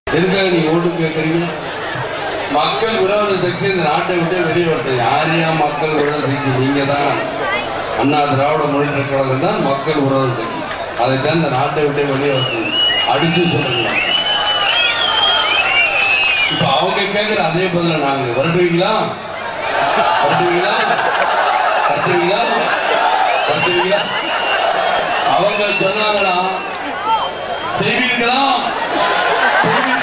எதுக்காக நீ ஓட்டு கேட்குறீங்க மக்கள் விரோத சக்தி இந்த நாட்டை விட்டு வெளியே வருது யாரையா மக்கள் விரோத சக்தி நீங்க தான் அண்ணா திராவிட முன்னேற்ற கழகம் தான் மக்கள் விரோத சக்தி அதைத்தான் இந்த நாட்டை விட்டு வெளியே வருது அடிச்சு சொல்லுங்க இப்ப அவங்க கேட்கிற அதே பதில நாங்க வரட்டுவீங்களா வரட்டுவீங்களா வரட்டுவீங்களா வரட்டுவீங்களா அவங்க சொன்னாங்களா செய்வீர்களா செய்வீர்களா